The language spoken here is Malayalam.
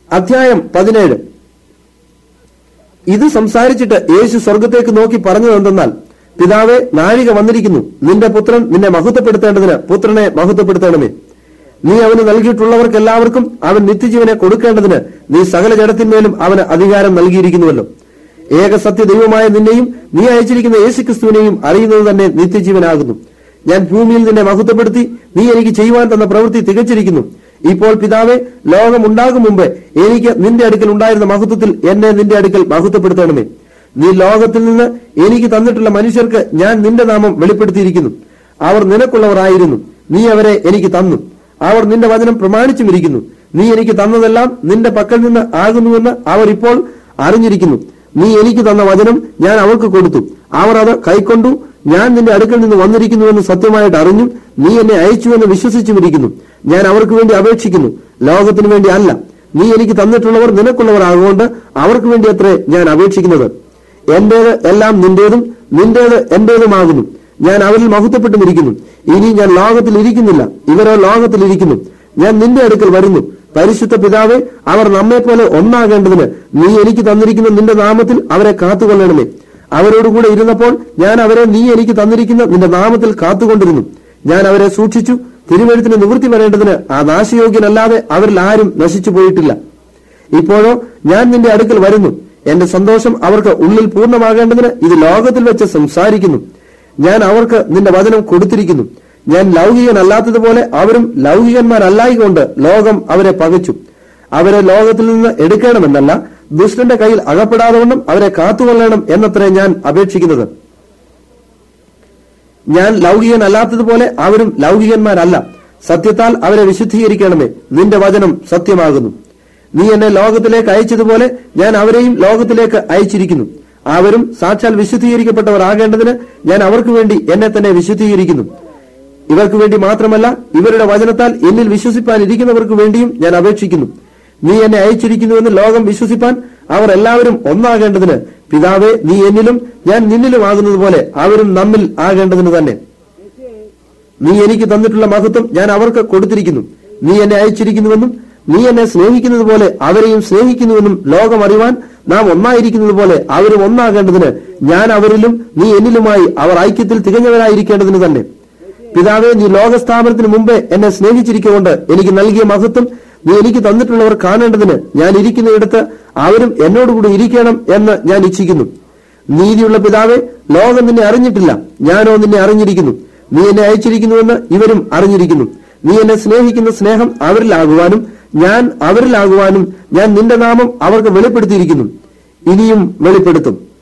അധ്യായം പതിനേഴ് ഇത് സംസാരിച്ചിട്ട് യേശു സ്വർഗത്തേക്ക് നോക്കി പറഞ്ഞതെന്തെന്നാൽ പിതാവെ നാഴിക വന്നിരിക്കുന്നു നിന്റെ പുത്രൻ നിന്നെ മഹത്വപ്പെടുത്തേണ്ടതിന് പുത്രനെ മഹത്വപ്പെടുത്തണമേ നീ അവന് നൽകിയിട്ടുള്ളവർക്ക് എല്ലാവർക്കും അവൻ നിത്യജീവനെ കൊടുക്കേണ്ടതിന് നീ സകല ജഡത്തിന്മേലും അവന് അധികാരം നൽകിയിരിക്കുന്നുവല്ലോ ഏക സത്യ ദൈവമായ നിന്നെയും നീ അയച്ചിരിക്കുന്ന യേശുക്രിസ്തുവിനെയും അറിയുന്നത് തന്നെ നിത്യജീവനാകുന്നു ഞാൻ ഭൂമിയിൽ നിന്നെ മഹത്വപ്പെടുത്തി നീ എനിക്ക് ചെയ്യുവാൻ തന്ന പ്രവൃത്തി തികച്ചിരിക്കുന്നു ഇപ്പോൾ പിതാവെ ലോകം ഉണ്ടാകും മുമ്പ് എനിക്ക് നിന്റെ അടുക്കൽ ഉണ്ടായിരുന്ന മഹത്വത്തിൽ എന്നെ നിന്റെ അടുക്കൽ മഹത്വപ്പെടുത്തണമേ നീ ലോകത്തിൽ നിന്ന് എനിക്ക് തന്നിട്ടുള്ള മനുഷ്യർക്ക് ഞാൻ നിന്റെ നാമം വെളിപ്പെടുത്തിയിരിക്കുന്നു അവർ നിനക്കുള്ളവരായിരുന്നു നീ അവരെ എനിക്ക് തന്നു അവർ നിന്റെ വചനം പ്രമാണിച്ചുമിരിക്കുന്നു നീ എനിക്ക് തന്നതെല്ലാം നിന്റെ പക്കൽ നിന്ന് ആകുന്നുവെന്ന് അവർ ഇപ്പോൾ അറിഞ്ഞിരിക്കുന്നു നീ എനിക്ക് തന്ന വചനം ഞാൻ അവർക്ക് കൊടുത്തു അവർ അത് കൈക്കൊണ്ടു ഞാൻ നിന്റെ അടുക്കൽ നിന്ന് വന്നിരിക്കുന്നുവെന്ന് സത്യമായിട്ട് അറിഞ്ഞും നീ എന്നെ അയച്ചുവെന്ന് വിശ്വസിച്ചുമിരിക്കുന്നു ഞാൻ അവർക്ക് വേണ്ടി അപേക്ഷിക്കുന്നു ലോകത്തിനു വേണ്ടി അല്ല നീ എനിക്ക് തന്നിട്ടുള്ളവർ നിനക്കുള്ളവർ ആകൊണ്ട് അവർക്ക് വേണ്ടി അത്രേ ഞാൻ അപേക്ഷിക്കുന്നത് എന്റേത് എല്ലാം നിന്റേതും നിന്റേത് എന്റേതുമാകുന്നു ഞാൻ അവരിൽ മഹത്വപ്പെട്ടുമിരിക്കുന്നു ഇനി ഞാൻ ലോകത്തിൽ ഇരിക്കുന്നില്ല ഇവരോ ലോകത്തിൽ ഇരിക്കുന്നു ഞാൻ നിന്റെ അടുക്കൽ വരുന്നു പരിശുദ്ധ പിതാവെ അവർ നമ്മെ പോലെ ഒന്നാകേണ്ടതിന് നീ എനിക്ക് തന്നിരിക്കുന്ന നിന്റെ നാമത്തിൽ അവരെ കാത്തുകൊള്ളണമേ അവരോടുകൂടെ ഇരുന്നപ്പോൾ ഞാൻ അവരെ നീ എനിക്ക് തന്നിരിക്കുന്ന നിന്റെ നാമത്തിൽ കാത്തുകൊണ്ടിരുന്നു ഞാൻ അവരെ സൂക്ഷിച്ചു തിരുവഴുത്തിന് നിവൃത്തി വരേണ്ടതിന് ആ നാശയോഗ്യനല്ലാതെ അവരിൽ ആരും നശിച്ചു പോയിട്ടില്ല ഇപ്പോഴോ ഞാൻ നിന്റെ അടുക്കൽ വരുന്നു എന്റെ സന്തോഷം അവർക്ക് ഉള്ളിൽ പൂർണ്ണമാകേണ്ടതിന് ഇത് ലോകത്തിൽ വെച്ച് സംസാരിക്കുന്നു ഞാൻ അവർക്ക് നിന്റെ വചനം കൊടുത്തിരിക്കുന്നു ഞാൻ ലൗകികനല്ലാത്തതുപോലെ അവരും ലൗകികന്മാരല്ലായിക്കൊണ്ട് ലോകം അവരെ പകച്ചു അവരെ ലോകത്തിൽ നിന്ന് എടുക്കണമെന്നല്ല ദുഷ്ടന്റെ കയ്യിൽ അകപ്പെടാതെ വണ്ണം അവരെ കാത്തുകൊള്ളണം എന്നത്രേ ഞാൻ അപേക്ഷിക്കുന്നത് ഞാൻ ലൗകികനല്ലാത്തതുപോലെ അവരും ലൗകികന്മാരല്ല സത്യത്താൽ അവരെ വിശുദ്ധീകരിക്കണമേ നിന്റെ വചനം സത്യമാകുന്നു നീ എന്നെ ലോകത്തിലേക്ക് അയച്ചതുപോലെ ഞാൻ അവരെയും ലോകത്തിലേക്ക് അയച്ചിരിക്കുന്നു അവരും സാക്ഷാൽ വിശുദ്ധീകരിക്കപ്പെട്ടവർ ആകേണ്ടതിന് ഞാൻ അവർക്ക് വേണ്ടി എന്നെ തന്നെ വിശുദ്ധീകരിക്കുന്നു ഇവർക്ക് വേണ്ടി മാത്രമല്ല ഇവരുടെ വചനത്താൽ എന്നിൽ വിശ്വസിപ്പാൻ ഇരിക്കുന്നവർക്ക് വേണ്ടിയും ഞാൻ അപേക്ഷിക്കുന്നു നീ എന്നെ അയച്ചിരിക്കുന്നുവെന്ന് ലോകം വിശ്വസിപ്പാൻ അവർ എല്ലാവരും ഒന്നാകേണ്ടതിന് പിതാവേ നീ എന്നിലും ഞാൻ നിന്നിലും ആകുന്നത് പോലെ അവരും നമ്മിൽ ആകേണ്ടതിന് തന്നെ നീ എനിക്ക് തന്നിട്ടുള്ള മഹത്വം ഞാൻ അവർക്ക് കൊടുത്തിരിക്കുന്നു നീ എന്നെ അയച്ചിരിക്കുന്നുവെന്നും നീ എന്നെ സ്നേഹിക്കുന്നത് പോലെ അവരെയും സ്നേഹിക്കുന്നുവെന്നും ലോകം അറിവാൻ നാം ഒന്നായിരിക്കുന്നത് പോലെ അവരും ഒന്നാകേണ്ടതിന് ഞാൻ അവരിലും നീ എന്നിലുമായി അവർ ഐക്യത്തിൽ തികഞ്ഞവരായിരിക്കേണ്ടതിന് തന്നെ പിതാവെ നീ ലോകസ്ഥാപനത്തിന് മുമ്പേ എന്നെ സ്നേഹിച്ചിരിക്കൊണ്ട് എനിക്ക് നൽകിയ മഹത്വം നീ എനിക്ക് തന്നിട്ടുള്ളവർ കാണേണ്ടതിന് ഞാൻ ഇരിക്കുന്നിടത്ത് അവരും എന്നോടുകൂടി ഇരിക്കണം എന്ന് ഞാൻ ഇച്ഛിക്കുന്നു നീതിയുള്ള പിതാവെ ലോകം നിന്നെ അറിഞ്ഞിട്ടില്ല ഞാനോ നിന്നെ അറിഞ്ഞിരിക്കുന്നു നീ എന്നെ അയച്ചിരിക്കുന്നുവെന്ന് ഇവരും അറിഞ്ഞിരിക്കുന്നു നീ എന്നെ സ്നേഹിക്കുന്ന സ്നേഹം അവരിലാകുവാനും ഞാൻ അവരിലാകുവാനും ഞാൻ നിന്റെ നാമം അവർക്ക് വെളിപ്പെടുത്തിയിരിക്കുന്നു ഇനിയും വെളിപ്പെടുത്തും